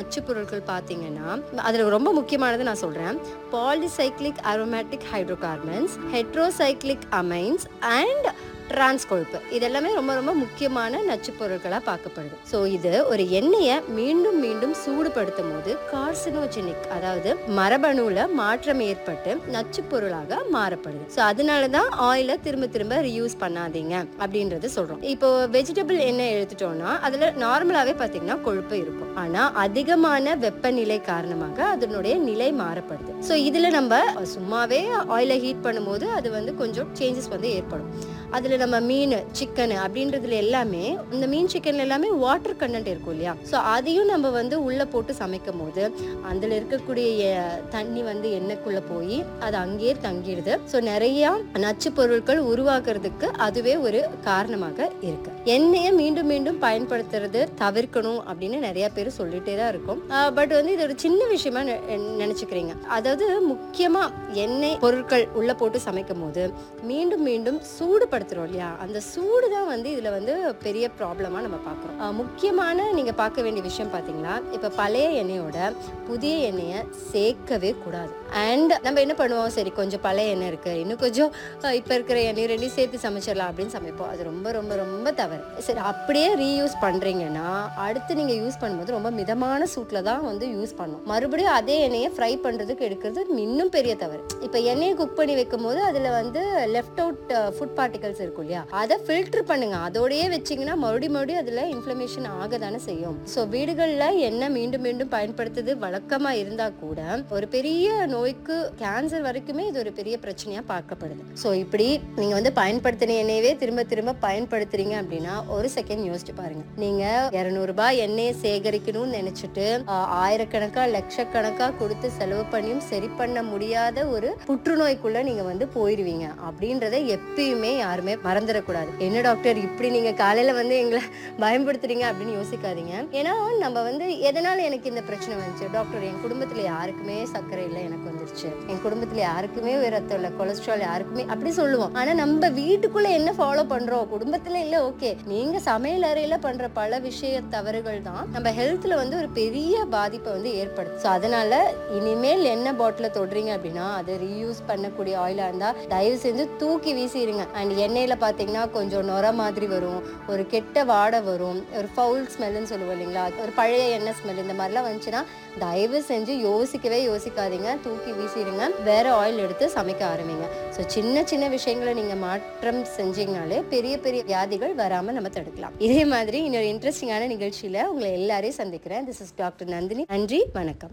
நச்சு பொருட்கள் பார்த்தீங்கன்னா அதில் ரொம்ப முக்கியமானது நான் சொல்கிறேன் polycyclic aromatic hydrocarbons heterocyclic amines and trans கொழுப்பு இதெல்லாமே ரொம்ப ரொம்ப முக்கியமான நச்சு பொருட்களாக பார்க்கப்படுது ஸோ இது ஒரு எண்ணெயை மீண்டும் மீண்டும் சூடுபடுத்தும் போது கார்சினோஜெனிக் அதாவது மரபணுவில் மாற்றம் ஏற்பட்டு நச்சு பொருளாக மாறப்படுது ஸோ அதனால தான் ஆயிலை திரும்ப திரும்ப ரீயூஸ் பண்ணாதீங்க அப்படின்றது சொல்கிறோம் இப்போ வெஜிடபிள் எண்ணெய் எடுத்துட்டோம்னா அதில் நார்மலாகவே பார்த்தீங்கன்னா கொழுப்பு இருக்கும் ஆனால் அதிகமான வெப்பநிலை காரணமாக அதனுடைய நிலை மாறப்படுது ஸோ இதில் நம்ம சும்மாவே ஆயிலை ஹீட் பண்ணும்போது அது வந்து கொஞ்சம் சேஞ்சஸ் வந்து ஏற்படும் அதில் நம்ம மீன் சிக்கன் அப்படின்றதுல எல்லாமே இந்த மீன் சிக்கன்ல எல்லாமே வாட்டர் கண்டென்ட் இருக்கும் இல்லையா ஸோ அதையும் நம்ம வந்து உள்ளே போட்டு சமைக்கும் போது அதில் இருக்கக்கூடிய எ- தண்ணி வந்து எண்ணெய்க்குள்ளே போய் அது அங்கேயே தங்கிடுது ஸோ நிறைய நச்சு பொருட்கள் உருவாக்குறதுக்கு அதுவே ஒரு காரணமாக இருக்கு எண்ணெயை மீண்டும் மீண்டும் பயன்படுத்துறது தவிர்க்கணும் அப்படின்னு நிறைய பேர் சொல்லிட்டே தான் இருக்கும் பட் வந்து இது ஒரு சின்ன விஷயமா நெ- நினைச்சுக்கிறீங்க அதாவது முக்கியமா எண்ணெய் பொருட்கள் உள்ள போட்டு சமைக்கும் போது மீண்டும் மீண்டும் சூடுபடுத்துறோம் இல்லையா அந்த சூடு தான் வந்து இதுல வந்து பெரிய ப்ராப்ளமா நம்ம பார்க்குறோம் அஹ் முக்கியமான நீங்க பார்க்க வேண்டிய விஷயம் பாத்தீங்கன்னா இப்ப பழைய எண்ணெயோட புதிய எண்ணெயை சேர்க்கவே கூடாது அண்ட் நம்ம என்ன பண்ணுவோம் சரி கொஞ்சம் பழைய எண்ணெய் இருக்கு இன்னும் கொஞ்சம் அஹ் இப்ப இருக்கிற எண்ணெய் ரெண்டையும் சேர்த்து சமைச்சிடலாம் அப்படின்னு சமைப்போம் அது ரொம்ப ரொம்ப ரொம்ப தவறு சரி அப்படியே ரீயூஸ் பண்றீங்கன்னா அடுத்து நீங்க யூஸ் பண்ணும்போது ரொம்ப மிதமான சூட்ல தான் வந்து யூஸ் பண்ணணும் மறுபடியும் அதே எண்ணெயை ஃப்ரை பண்றதுக்கு எடுக்கிறது இன்னும் பெரிய தவறு இப்போ எண்ணெயை குக் பண்ணி வைக்கும் போது அதுல வந்து லெஃப்ட் அவுட் ஃபுட் பார்ட்டிகல்ஸ் இருக்கும் இல்லையா அதை ஃபில்டர் பண்ணுங்க அதோடயே வச்சீங்கன்னா மறுபடியும் மறுபடியும் அதுல இன்ஃப்ளமேஷன் ஆக தானே செய்யும் ஸோ வீடுகளில் எண்ணெய் மீண்டும் மீண்டும் பயன்படுத்துறது வழக்கமா இருந்தா கூட ஒரு பெரிய நோய்க்கு கேன்சர் வரைக்குமே இது ஒரு பெரிய பிரச்சனையா பார்க்கப்படுது ஸோ இப்படி நீங்க வந்து பயன்படுத்தின எண்ணெயவே திரும்ப திரும்ப பயன்படுத்துறீங்க அப்படின்னா ஒரு செகண்ட் யோசிச்சு பாருங்க நீங்க இருநூறு ரூபாய் எண்ணெயை சேகரிக்கணும்னு நினைச்சிட்டு ஆஹ், ஆயிரக்கணக்கா லட்சக்கணக்கா கொடுத்து செலவு பண்ணியும் சரி பண்ண முடியாத ஒரு புற்றுநோய்க்குள்ள நீங்க வந்து போயிருவீங்க அப்படின்றத எப்பயுமே யாருமே மறந்துடக்கூடாது என்ன டாக்டர் இப்படி நீங்க காலையில வந்து எங்களை பயன்படுத்துறீங்க அப்படின்னு யோசிக்காதீங்க ஏன்னா நம்ம வந்து எதனால எனக்கு இந்த பிரச்சனை வந்துச்சு டாக்டர் என் குடும்பத்துல யாருக்குமே சர்க்கரை இல்லை எனக்கு வந்துருச்சு என் குடும்பத்துல யாருக்குமே ரத்தம் இல்லை கொலஸ்ட்ரால் யாருக்குமே அப்படி சொல்லுவோம் ஆனா நம்ம வீட்டுக்குள்ள என்ன ஃபாலோ பண்றோம் குடும்பத்துல இல்ல ஓகே நீங்க சமையல் அறையில பண்ற பல விஷய தவறுகள் தான் நம்ம ஹெல்த்ல வந்து ஒரு பெரிய பாதிப்பை வந்து ஏற்படுத்தும் ஸோ அதனால இனிமேல் எண்ணெய் பாட்டில தொடுறீங்க அப்படின்னா அதை ரீயூஸ் பண்ணக்கூடிய ஆயிலா இருந்தா தயவு செஞ்சு தூக்கி வீசிடுங்க அண்ட் எண்ணெயில பாத்தீங்கன்னா கொஞ்சம் நொர மாதிரி வரும் ஒரு கெட்ட வாடை வரும் ஒரு ஃபவுல் ஸ்மெல்லுன்னு சொல்லுவோம் இல்லைங்களா ஒரு பழைய எண்ணெய் ஸ்மெல் இந்த மாதிரிலாம் வந்துச்சுன்னா தயவு செஞ்சு யோசிக்கவே யோசிக்காதீங்க தூக்கி வீசிடுங்க வேற ஆயில் எடுத்து சமைக்க ஆரம்பிங்க ஸோ சின்ன சின்ன விஷயங்களை நீங்க மாற்றம் செஞ்சீங்கனாலே பெரிய பெரிய வியாதிகள் வராம நம்ம தடுக்கலாம் இதே மாதிரி இன்னொரு இன்ட்ரெஸ்டிங்கான நிகழ்ச்சியில உங்களை எல்லாரையும் சந்திக்கிறேன் திஸ் இஸ் டாக்டர் நந்தினி நன்றி வணக்கம்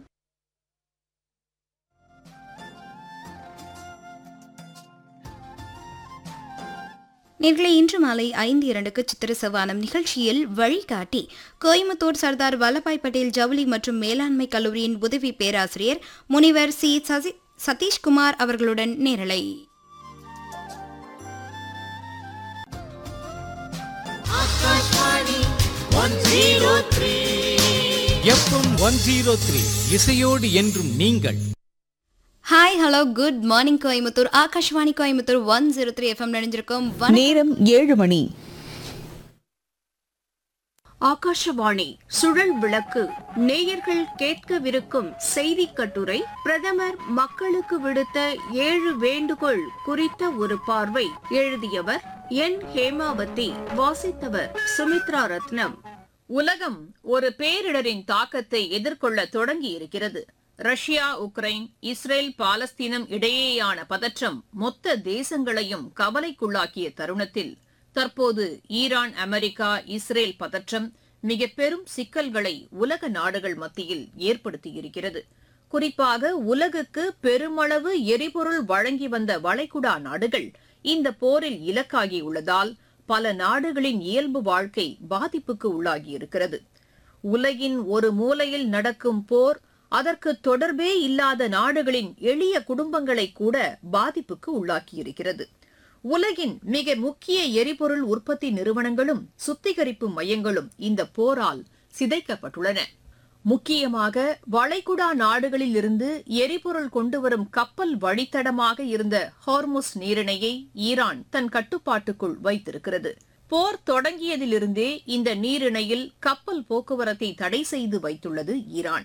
நேர்களை இன்று மாலை ஐந்து இரண்டுக்கு சித்திர சவானம் நிகழ்ச்சியில் வழிகாட்டி கோயம்புத்தூர் சர்தார் வல்லபாய் பட்டேல் ஜவுளி மற்றும் மேலாண்மை கல்லூரியின் உதவி பேராசிரியர் முனிவர் சி சசி சதீஷ்குமார் அவர்களுடன் நேரலை எஃப்எம் ஒன் ஜீரோ த்ரீ இசையோடு என்றும் நீங்கள் hi hello good morning Coimbatore Akashvani Coimbatore one zero three FM நினைஞ்சிருக்கோம் நேரம் ஏழு மணி ஆகாஷவாணி சுழல் விளக்கு நேயர்கள் கேட்கவிருக்கும் செய்தி கட்டுரை பிரதமர் மக்களுக்கு விடுத்த ஏழு வேண்டுகோள் குறித்த ஒரு பார்வை எழுதியவர் என் ஹேமாவதி வாசித்தவர் சுமித்ரா ரத்னம் உலகம் ஒரு பேரிடரின் தாக்கத்தை எதிர்கொள்ள தொடங்கி இருக்கிறது ரஷ்யா உக்ரைன் இஸ்ரேல் பாலஸ்தீனம் இடையேயான பதற்றம் மொத்த தேசங்களையும் கவலைக்குள்ளாக்கிய தருணத்தில் தற்போது ஈரான் அமெரிக்கா இஸ்ரேல் பதற்றம் மிக பெரும் சிக்கல்களை உலக நாடுகள் மத்தியில் ஏற்படுத்தியிருக்கிறது குறிப்பாக உலகுக்கு பெருமளவு எரிபொருள் வழங்கி வந்த வளைகுடா நாடுகள் இந்த போரில் இலக்காகியுள்ளதால் பல நாடுகளின் இயல்பு வாழ்க்கை பாதிப்புக்கு உள்ளாகியிருக்கிறது உலகின் ஒரு மூலையில் நடக்கும் போர் அதற்கு தொடர்பே இல்லாத நாடுகளின் எளிய குடும்பங்களை கூட பாதிப்புக்கு உள்ளாக்கியிருக்கிறது உலகின் மிக முக்கிய எரிபொருள் உற்பத்தி நிறுவனங்களும் சுத்திகரிப்பு மையங்களும் இந்த போரால் சிதைக்கப்பட்டுள்ளன முக்கியமாக வளைகுடா நாடுகளில் இருந்து எரிபொருள் கொண்டுவரும் கப்பல் வழித்தடமாக இருந்த ஹார்முஸ் நீரிணையை ஈரான் தன் கட்டுப்பாட்டுக்குள் வைத்திருக்கிறது போர் தொடங்கியதிலிருந்தே இந்த நீரிணையில் கப்பல் போக்குவரத்தை தடை செய்து வைத்துள்ளது ஈரான்